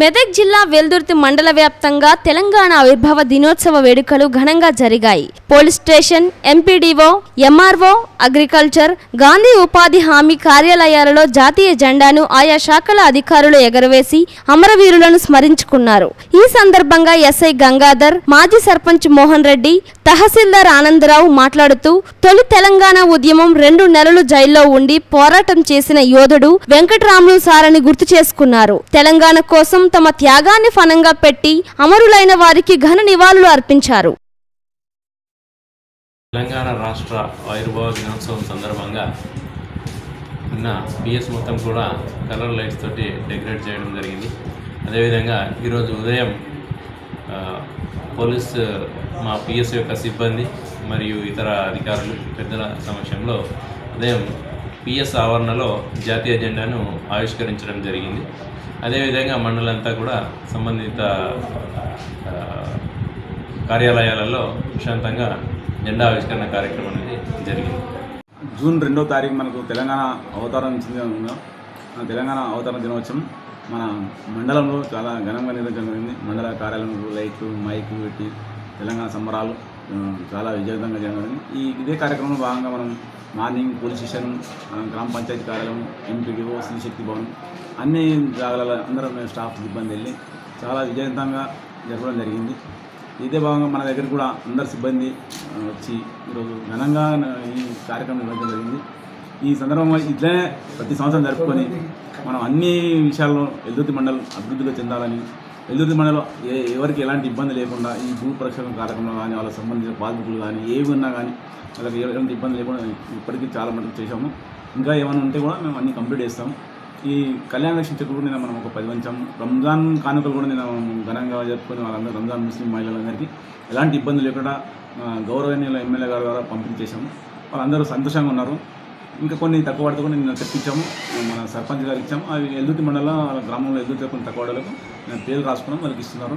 మెదక్ జిల్లా వెల్దుర్తి మండల వ్యాప్తంగా తెలంగాణ ఆవిర్భావ దినోత్సవ వేడుకలు ఘనంగా జరిగాయి police station MPDO MRO agriculture Gandhi ఉపాధి హామీ కార్యాలయాలలో జాతీయ జెండాను ఆయా శాఖల అధికారులు ఎగరవేసి అమరవీరులను స్మరించుకున్నారు ఈ సందర్భంగా ఎస్ఐ గంగాధర్ మాజీ సర్పంచ్ మోహన్ రెడ్డి తహసీల్దార్ ఆనందరావు మాట్లాడుతూ తొలి తెలంగాణ ఉద్యమం రెండు నెలలు జైల్లో ఉండి పోరాటం చేసిన యోధుడు వెంకటరాములు సారని గుర్తు చేసుకున్నారు తెలంగాణ కోసం తమ త్యాగాన్ని ఫనంగా పెట్టి అమరులైన వారికి ఘన నివాళులు అర్పించారు తెలంగాణ రాష్ట్ర ఆయుర్భావ దినోత్సవం సందర్భంగా నిన్న పిఎస్ మొత్తం కూడా కలర్ లైట్స్ తోటి డెకరేట్ చేయడం జరిగింది అదేవిధంగా ఈరోజు ఉదయం ఆ, పోలీస్ మా పిఎస్ యొక్క సిబ్బంది మరియు ఇతర అధికారులు పెద్దల సమక్షంలో ఉదయం పిఎస్ ఆవరణలో జాతీయ జెండాను ఆవిష్కరించడం జరిగింది అదేవిధంగా మండలంతా కూడా సంబంధిత ఆ, కార్యాలయాలలో ప్రశాంతంగా జెండా ఆవిష్కరణ కార్యక్రమం అనేది జరిగింది జూన్ రెండో తారీఖు మనకు తెలంగాణ అవతారం చెందిన మన తెలంగాణ అవతారం దినోత్సవం మన మండలంలో చాలా ఘనంగా నిర్వహించడం జరిగింది మండల కార్యాలయంలో లైట్లు మైక్ పెట్టి తెలంగాణ సంబరాలు ఆ, చాలా విజయవంతంగా చేయడం జరిగింది ఈ ఇదే కార్యక్రమంలో భాగంగా మనం మార్నింగ్ పోలీస్ స్టేషన్ ఆ, గ్రామ పంచాయతీ కార్యాలయం ఎంపీడీఓ శక్తి భవన్ అన్ని జాగాల అందరం మేము స్టాఫ్ సిబ్బంది వెళ్ళి చాలా విజయవంతంగా జరపడం జరిగింది ఇదే భాగంగా మన దగ్గర కూడా అందరు సిబ్బంది ఆ, వచ్చి ఈరోజు ఘనంగా ఈ కార్యక్రమం నిర్వహించడం జరిగింది ఈ సందర్భంగా ఇట్లనే ప్రతి సంవత్సరం జరుపుకొని మనం అన్ని విషయాల్లో ఎల్దుర్తి మండలం అభివృద్ధిగా చెందాలని ఎల్దుర్తి మండలం ఏ ఎవరికి ఎలాంటి ఇబ్బంది లేకుండా ఈ భూ ప్రక్షాళన కార్యక్రమంలో కానీ వాళ్ళకి సంబంధించిన పాస్బుక్లు కానీ ఏవి ఉన్నా కానీ వాళ్ళకి ఎలాంటి ఇబ్బంది లేకుండా ఇప్పటికీ చాలా మటుకు చేశాము ఇంకా ఏమైనా ఉంటే కూడా మేము అన్ని కంప్లీట్ చేస్తాము ఈ కళ్యాణ లక్ష్మి చెట్టు కూడా నిన్న మనం ఒక పది పంచాం రంజాన్ కానుకలు కూడా నిన్న మనం ఘనంగా జరుపుకొని వాళ్ళందరూ రంజాన్ ముస్లిం మహిళలందరికీ ఎలాంటి ఇబ్బంది లేకుండా ఆ, గౌరవనీయుల ఎమ్మెల్యే గారి ద్వారా పంపిణీ చేశాము వాళ్ళందరూ సంతోషంగా ఉన్నారు ఇంకా కొన్ని తక్కువ వాటితో కూడా నిన్న తెప్పించాము మన సర్పంచ్ గారికి ఇచ్చాము అవి ఎల్దుర్తి మండలం వాళ్ళ గ్రామంలో ఎల్దుర్తి కొన్ని తక్కువ వాడలకు నేను పేర్లు రాసుకున్నాం వాళ్ళకి ఇస్తున్నారు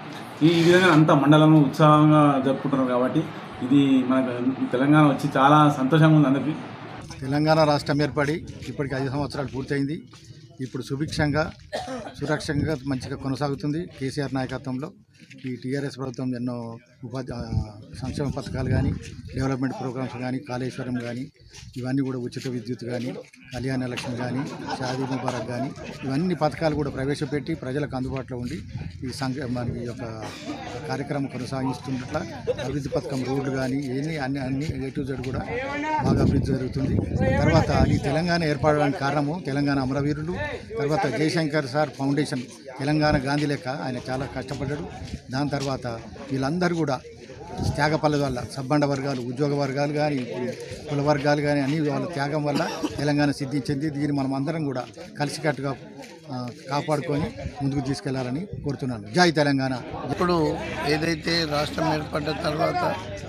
ఈ ఈ విధంగా అంత మండలం ఉత్సాహంగా జరుపుకుంటున్నారు కాబట్టి ఇది మనకు తెలంగాణ వచ్చి చాలా సంతోషంగా ఉంది అందరికీ తెలంగాణ రాష్ట్రం ఏర్పడి ఇప్పటికి ఐదు సంవత్సరాలు పూర్తయింది ఇప్పుడు సుభిక్షంగా సురక్షంగా మంచిగా కొనసాగుతుంది కేసీఆర్ నాయకత్వంలో ఈ టీఆర్ఎస్ ప్రభుత్వం ఎన్నో ఉపాధి ఆ, సంక్షేమ పథకాలు కానీ డెవలప్మెంట్ ప్రోగ్రామ్స్ కానీ కాళేశ్వరం కానీ ఇవన్నీ కూడా ఉచిత విద్యుత్ కానీ కళ్యాణ లక్ష్మి కానీ షాదీ ముబారక్ కానీ ఇవన్నీ పథకాలు కూడా ప్రవేశపెట్టి ప్రజలకు అందుబాటులో ఉండి ఈ సంఘ మన ఈ యొక్క కార్యక్రమం కొనసాగిస్తున్నట్ల అభివృద్ధి పథకం రోడ్లు కానీ ఏమి అన్ని అన్ని ఏ టు జెడ్ కూడా బాగా అభివృద్ధి జరుగుతుంది తర్వాత ఈ తెలంగాణ ఏర్పడడానికి కారణము తెలంగాణ అమరవీరులు తర్వాత జయశంకర్ సార్ ఫౌండేషన్ తెలంగాణ గాంధీ లెక్క ఆయన చాలా కష్టపడ్డాడు దాని తర్వాత వీళ్ళందరూ కూడా త్యాగపల్ల వల్ల సబ్బండ వర్గాలు ఉద్యోగ వర్గాలు కానీ కుల వర్గాలు కానీ అన్ని వాళ్ళ త్యాగం వల్ల తెలంగాణ సిద్ధించింది దీన్ని మనం అందరం కూడా కలిసికట్టుగా ఆ, కాపాడుకొని ముందుకు తీసుకెళ్లాలని కోరుతున్నాను జై తెలంగాణ ఇప్పుడు ఏదైతే రాష్ట్రం ఏర్పడ్డ తర్వాత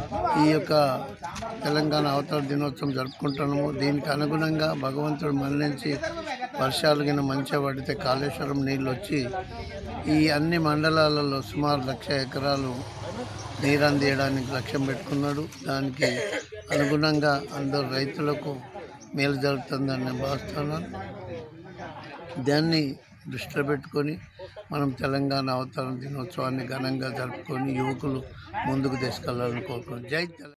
ఈ యొక్క తెలంగాణ అవతర దినోత్సవం జరుపుకుంటున్నామో దీనికి అనుగుణంగా భగవంతుడు మరణించి వర్షాలు కింద మంచిగా పడితే కాళేశ్వరం నీళ్ళు వచ్చి ఈ అన్ని మండలాలలో సుమారు లక్ష ఎకరాలు నీరు అందియడానికి లక్ష్యం పెట్టుకున్నాడు దానికి అనుగుణంగా అందరు రైతులకు మేలు జరుగుతుందని నేను భావిస్తున్నాను దాన్ని దృష్టిలో పెట్టుకొని మనం తెలంగాణ అవతరణ దినోత్సవాన్ని ఘనంగా జరుపుకొని యువకులు ముందుకు తీసుకెళ్లాలని కోరుకుంటున్నాం జై తెలంగాణ